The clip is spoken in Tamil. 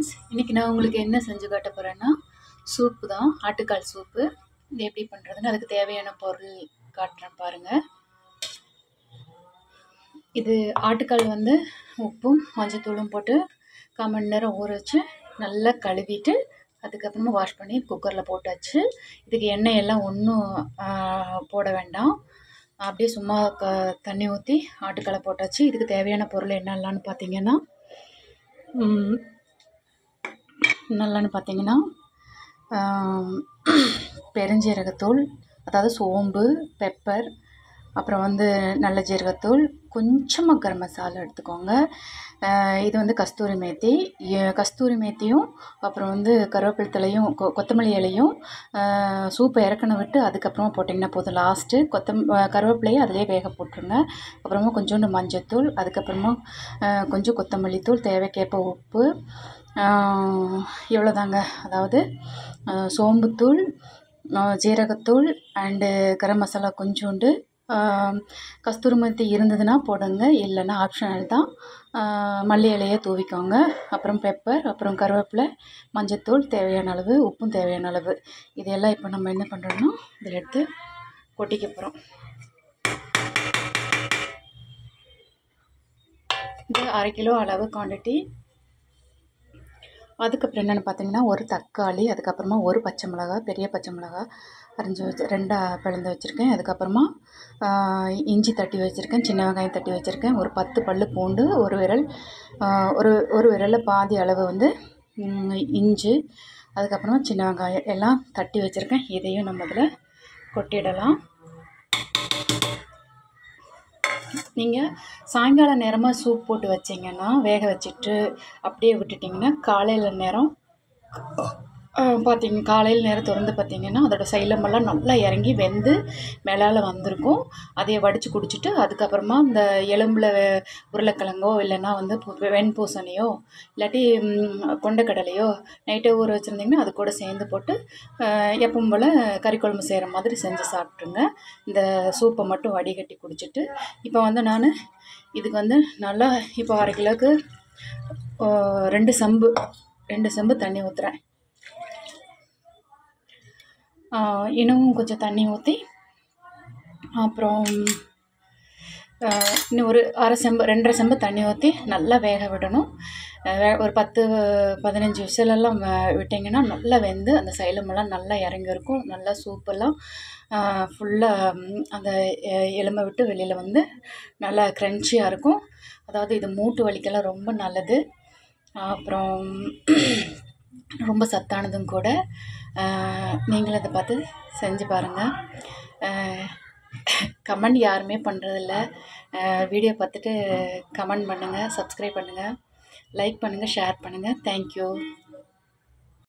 ஃப்ரெண்ட்ஸ் இன்றைக்கி நான் உங்களுக்கு என்ன செஞ்சு காட்ட போகிறேன்னா சூப்பு தான் ஆட்டுக்கால் சூப்பு இது எப்படி பண்ணுறதுன்னு அதுக்கு தேவையான பொருள் காட்டுறேன் பாருங்கள் இது ஆட்டுக்கால் வந்து உப்பும் மஞ்சத்தூளும் போட்டு கால் மணி நேரம் ஊற வச்சு நல்லா கழுவிட்டு அதுக்கப்புறமா வாஷ் பண்ணி குக்கரில் போட்டாச்சு இதுக்கு எண்ணெய் எல்லாம் ஒன்றும் போட வேண்டாம் அப்படியே சும்மா க தண்ணி ஊற்றி ஆட்டுக்காலை போட்டாச்சு இதுக்கு தேவையான பொருள் என்னெல்லாம்னு பார்த்தீங்கன்னா ம், என்னெல்லாம்னு பார்த்தீங்கன்னா ஆம், பெருஞ்சீரகத்தூள் அதாவது சோம்பு பெப்பர் அப்புறம் வந்து நல்ல ஜீரகத்தூள் கொஞ்சமாக கரம் மசாலா எடுத்துக்கோங்க ஆஹ் இது வந்து கஸ்தூரி மேத்தி எ- கஸ்தூரி மேத்தியும் அப்புறம் வந்து கருவேப்பிலை தலையும் கொ கொத்தமல்லி இலையும் ஆஹ் சூப்பை இறக்கணும் விட்டு அதுக்கப்புறமா போட்டிங்கன்னா போதும் லாஸ்ட்டு கொத்தம் ஆஹ் கருவேப்பிலையை அதிலே வேக போட்டுருங்க அப்புறமா கொஞ்சோண்டு மஞ்சத்தூள் அதுக்கப்புறமா ஆஹ் கொஞ்சம் கொத்தமல்லி தூள் தேவைக்கேற்ப உப்பு இவ்வளோதாங்க அதாவது ஆஹ் சோம்புத்தூள் ஆஹ் ஜீரகத்தூள் அண்டு கரம் மசாலா கொஞ்சோண்டு ஆஹ் கஸ்தூரி மெத்தி இருந்ததுன்னா போடுங்க இல்லைன்னா ஆப்ஷனல் தான் ஆஹ் மல்லி இலையை தூவிக்கோங்க அப்புறம் பெப்பர் அப்புறம் கருவேப்பிலை மஞ்சத்தூள் தேவையான அளவு உப்பும் தேவையான அளவு இதெல்லாம் இப்போ நம்ம என்ன பண்ணுறோம்னா இதில் எடுத்து கொட்டிக்க போகிறோம் இது அரை கிலோ அளவு குவாண்டிட்டி அதுக்கப்புறம் என்னென்னு பார்த்தீங்கன்னா ஒரு தக்காளி அதுக்கப்புறமா ஒரு பச்சை மிளகாய் பெரிய பச்சை மிளகாய் அரிஞ்சு வச்சு ரெண்டாக பிளந்து வச்சுருக்கேன் அதுக்கப்புறமா ஆஹ், இஞ்சி தட்டி வச்சுருக்கேன் சின்ன வெங்காயம் தட்டி வச்சுருக்கேன் ஒரு பத்து பல்லு பூண்டு ஒரு விரல் ஆஹ், ஒரு ஒரு விரலில் பாதி அளவு வந்து ம், இஞ்சி அதுக்கப்புறமா சின்ன வெங்காயம் எல்லாம் தட்டி வச்சுருக்கேன் இதையும் நம்ம இதில் கொட்டிடலாம் நீங்கள் சாயங்கால நேரமாக சூப் போட்டு வச்சிங்கன்னா வேக வச்சுட்டு அப்படியே விட்டுட்டிங்கன்னா காலையில் நேரம் பார்த்தீங்க காலையில் நேரம் திறந்து பார்த்தீங்கன்னா அதோட சைலமெல்லாம் நல்லா இறங்கி வெந்து மேலால் வந்திருக்கும் அதைய வடித்து குடிச்சிட்டு அதுக்கப்புறமா இந்த எலும்பில் உருளைக்கிழங்கோ இல்லைன்னா வந்து பு- வெண்பூசணியோ இல்லாட்டி ம், கொண்டைக்கடலையோ நைட்டே ஊற வச்சுருந்தீங்கன்னா அது கூட சேர்ந்து போட்டு அஹ், எப்பவும் போல் கறி குழம்பு செய்கிற மாதிரி செஞ்சு சாப்பிட்ருங்க இந்த சூப்பை மட்டும் வடிகட்டி குடிச்சிட்டு இப்போ வந்து நான் இதுக்கு வந்து நல்லா இப்போ அரை கிலோவுக்கு அஹ், ரெண்டு செம்பு ரெண்டு செம்பு தண்ணி ஊற்றுறேன் இன்னமும் கொஞ்சம் தண்ணி ஊற்றி அப்புறம் ஆஹ், இன்னும் ஒரு அரை செம்பு ரெண்டரை செம்பு தண்ணி ஊற்றி நல்லா வேக விடணும் ஆஹ் வே- ஒரு பத்து பதினஞ்சு விசிலெல்லாம் வ- விட்டிங்கன்னா நல்லா வெந்து அந்த சைலமெல்லாம் நல்லா இறங்கியிருக்கும் நல்லா சூப்பெல்லாம் ஃபுல்லாக அந்த எ- எலும்பை விட்டு வெளியில் வந்து நல்லா க்ரன்ச்சியாக இருக்கும் அதாவது இது மூட்டு வலிக்கெல்லாம் ரொம்ப நல்லது அப்புறம் ரொம்ப சத்தானதும் கூட ஆஹ் நீங்களும் அதை பார்த்து செஞ்சு பாருங்கள் கமெண்ட் யாருமே பண்ணுறதில்ல வீடியோ பார்த்துட்டு கமெண்ட் பண்ணுங்கள் சப்ஸ்கிரைப் பண்ணுங்கள் லைக் பண்ணுங்கள் ஷேர் பண்ணுங்கள் தேங்க்யூ